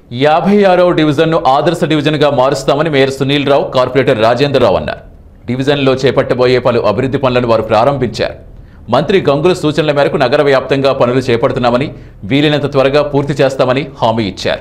యాభై ఆరవ డివిజన్ను ఆదర్శ డివిజన్గా మారుస్తామని మేయర్ సునీల్ రావు కార్పొరేటర్ రాజేంద్ర రావు అన్నారు డివిజన్లో చేపట్టబోయే పలు అభివృద్ధి పనులను వారు ప్రారంభించారు మంత్రి గంగుల సూచనల మేరకు నగర వ్యాప్తంగా పనులు చేపడుతున్నామని వీలైనంత త్వరగా పూర్తి చేస్తామని హామీ ఇచ్చారు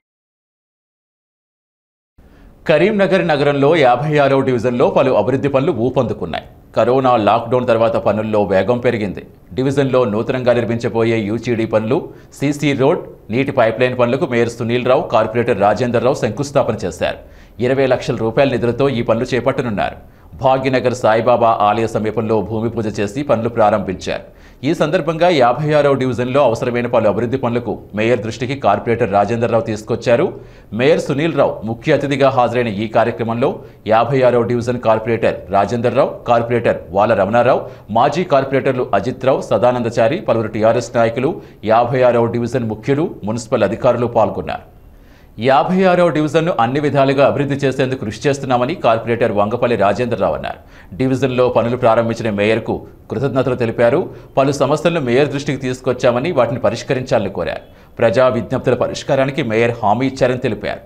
కరీంనగర్ నగరంలో యాభై ఆరవ డివిజన్లో పలు అభివృద్ధి పనులు ఊపందుకున్నాయి కరోనా లాక్డౌన్ తర్వాత పనుల్లో వేగం పెరిగింది డివిజన్లో నూతనంగా నిర్మించబోయే యూచీడీ పనులు సీసీ రోడ్ నీటి పైప్లైన్ పనులకు మేయర్ సునీల్ రావు కార్పొరేటర్ రాజేందర్ రావు శంకుస్థాపన చేశారు ఇరవై లక్షల రూపాయల నిధులతో ఈ పనులు చేపట్టనున్నారు భాగ్యనగర్ సాయిబాబా ఆలయ సమీపంలో భూమి పూజ చేసి పనులు ప్రారంభించారు ఈ సందర్భంగా యాభై ఆరవ డివిజన్లో అవసరమైన పలు అభివృద్ధి పనులకు మేయర్ దృష్టికి కార్పొరేటర్ రాజేందర్ రావు తీసుకొచ్చారు మేయర్ సునీల్ రావు ముఖ్య అతిథిగా హాజరైన ఈ కార్యక్రమంలో యాభై ఆరవ division corporator Rajender Rao corporator Vala Ramana Rao మాజీ కార్పొరేటర్లు అజిత్ రావు సదానందచారి పలువురు టీఆర్ఎస్ నాయకులు యాభై ఆరవ డివిజన్ ముఖ్యులు మున్సిపల్ అధికారులు పాల్గొన్నారు యాభై ఆరవ డివిజన్ను అన్ని విధాలుగా అభివృద్ధి చేసేందుకు కృషి చేస్తున్నామని కార్పొరేటర్ వంగపల్లి రాజేంద్రరావు అన్నారు డివిజన్లో పనులు ప్రారంభించిన మేయర్కు కృతజ్ఞతలు తెలిపారు పలు సమస్యలను మేయర్ దృష్టికి తీసుకొచ్చామని వాటిని పరిష్కరించాలని కోరారు ప్రజా విజ్ఞప్తుల పరిష్కారానికి మేయర్ హామీ ఇచ్చారని తెలిపారు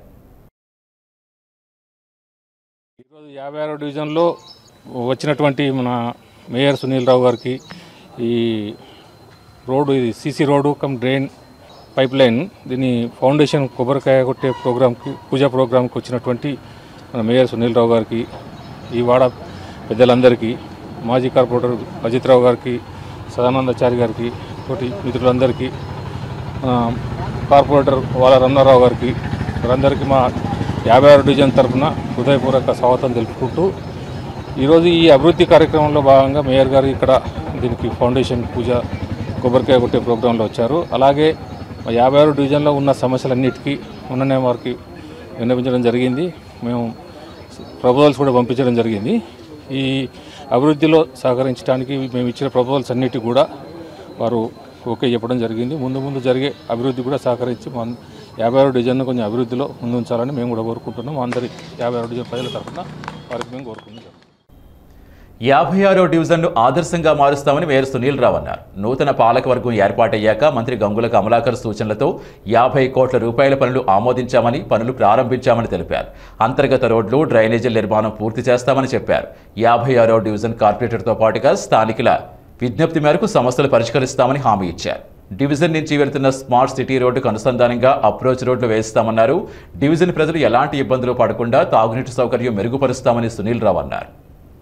ఈరోజు యాభై ఆరో డివిజన్లో వచ్చినటువంటి మన మేయర్ సునీల్ రావు గారికి ఈ రోడ్డు ఇది CC road cum drain pipe line దీని ఫౌండేషన్ కొబ్బరికాయ కొట్టే ప్రోగ్రామ్కి పూజా ప్రోగ్రామ్కి వచ్చినటువంటి మన మేయర్ సునీల్ రావు గారికి ఈ వాడ పెద్దలందరికీ మాజీ కార్పొరేటర్ అజిత్ రావు గారికి సదానందాచారి గారికి తోటి మిత్రులందరికీ ఆ, కార్పొరేటర్ వాళ్ళ రమణారావు గారికి వీరందరికీ మా యాభై ఆరు డివిజన్ తరఫున హృదయపూర్వక స్వాగతం తెలుపుకుంటూ ఈరోజు ఈ అభివృద్ధి కార్యక్రమంలో భాగంగా మేయర్ గారు ఇక్కడ దీనికి ఫౌండేషన్ పూజ కొబ్బరికాయ కొట్టే ప్రోగ్రాంలో వచ్చారు అలాగే మా యాభై ఆరు డివిజన్లో ఉన్న సమస్యలన్నిటికీ ఉన్ననే వారికి విన్నపించడం జరిగింది మేము ప్రపోజల్స్ కూడా పంపించడం జరిగింది ఈ అభివృద్ధిలో సహకరించడానికి మేము ఇచ్చిన ప్రపోజల్స్ అన్నిటి కూడా వారు ఓకే చెప్పడం జరిగింది ముందు ముందు జరిగే అభివృద్ధి కూడా సహకరించి మా యాభై ఆరు డివిజన్ కొంచెం అభివృద్ధిలో ముందుంచాలని మేము కూడా కోరుకుంటున్నాం అందరి యాభై ఆరు డివిజన్ ప్రజల తరఫున వారికి మేము కోరుకుంటున్నాం యాభై ఆరో డివిజన్ను ఆదర్శంగా మారుస్తామని మేయర్ సునీల్ రావు అన్నారు నూతన పాలకవర్గం ఏర్పాటయ్యాక మంత్రి గంగుల కమలాకర్ సూచనలతో యాభై కోట్ల రూపాయల పనులు ఆమోదించామని పనులు ప్రారంభించామని తెలిపారు అంతర్గత రోడ్లు డ్రైనేజీల నిర్మాణం పూర్తి చేస్తామని చెప్పారు యాభై ఆరో డివిజన్ కార్పొరేటర్తో పాటుగా స్థానికుల విజ్ఞప్తి మేరకు సమస్యలు పరిష్కరిస్తామని హామీ ఇచ్చారు డివిజన్ నుంచి వెళ్తున్న స్మార్ట్ సిటీ రోడ్డుకు అనుసంధానంగా అప్రోచ్ రోడ్లు వేస్తామన్నారు డివిజన్ ప్రజలు ఎలాంటి ఇబ్బందులు పడకుండా తాగునీటి సౌకర్యం మెరుగుపరుస్తామని సునీల్ రావు అన్నారు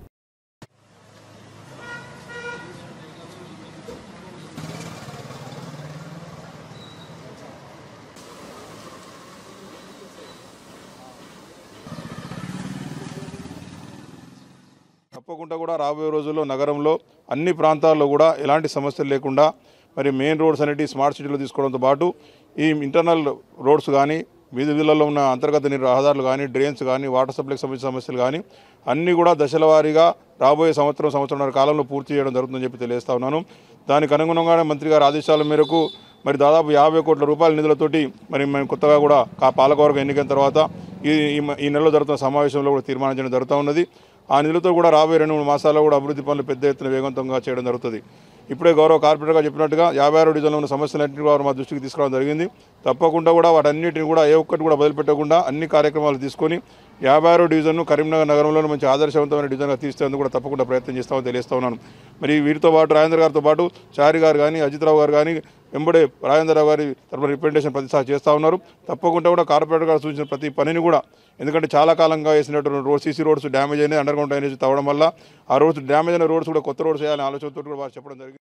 తప్పకుండా కూడా రాబోయే రోజుల్లో నగరంలో అన్ని ప్రాంతాల్లో కూడా ఎలాంటి సమస్యలు లేకుండా మరి మెయిన్ రోడ్స్ అనేవి స్మార్ట్ సిటీలో తీసుకోవడంతో పాటు ఈ ఇంటర్నల్ రోడ్స్ కానీ వీధి వీధులలో ఉన్న అంతర్గత నీరు రహదారులు కానీ డ్రైన్స్ కానీ వాటర్ సప్లైకి సంబంధించిన సమస్యలు కానీ అన్నీ కూడా దశల వారీగా రాబోయే సంవత్సరం సంవత్సరంన్నర కాలంలో పూర్తి చేయడం జరుగుతుందని చెప్పి తెలియజేస్తా ఉన్నాను దానికి అనుగుణంగానే మంత్రి గారి ఆదేశాల మేరకు మరి దాదాపు యాభై కోట్ల రూపాయల నిధులతోటి మరి మేము కొత్తగా కూడా కా పాలకవర్గం ఎన్నికైన తర్వాత ఈ ఈ మ- ఈ నెలలో జరుగుతున్న సమావేశంలో కూడా తీర్మానించడం జరుగుతూ ఉన్నది ఆ నిధులతో కూడా రాబోయే రెండు మూడు మాసాల్లో కూడా అభివృద్ధి పనులు పెద్ద ఎత్తున వేగవంతంగా చేయడం జరుగుతుంది ఇప్పుడే గౌరవ కార్పొరేటర్గా చెప్పినట్టుగా యాభై ఆరు డివిజన్లో ఉన్న సమస్యలన్నింటినీ కూడా వారు మా దృష్టికి తీసుకురావడం జరిగింది తప్పకుండా కూడా వాటన్నిటిని కూడా ఏ ఒక్కటి కూడా వదిలిపెట్టకుండా అన్ని కార్యక్రమాలు తీసుకొని యాభై ఆరు డివిజన్ను కరీంనగర్ నగరంలోనే మంచి ఆదర్శవంతమైన డివిజన్గా తీసేందుకు కూడా తప్పకుండా ప్రయత్నం చేస్తామని తెలియజేస్తా ఉన్నాను మరి వీరితో పాటు రాజేంద్ర గారితో పాటు చారి గారు కానీ అజిత్ రావు గారు కానీ వెంబడే రాజేంద్రరావు గారి తరఫున రిప్రజెంటేషన్ ప్రతిసారి చేస్తూ ఉన్నారు తప్పకుండా కూడా కార్పొరేటర్ గారు సూచించిన ప్రతి పనిని కూడా ఎందుకంటే చాలా కాలంగా వేసినటువంటి రోడ్ సీసీ రోడ్స్ డ్యామేజ్ అయినాయి అండర్ గ్రౌండ్ డ్రైనేజ్ తవ్వడం వల్ల ఆ రోడ్స్ డ్యామేజ్ అయిన రోడ్స్ కూడా కొత్త రోడ్స్ చేయాలని ఆలోచనతో కూడా వారు చెప్పడం జరిగింది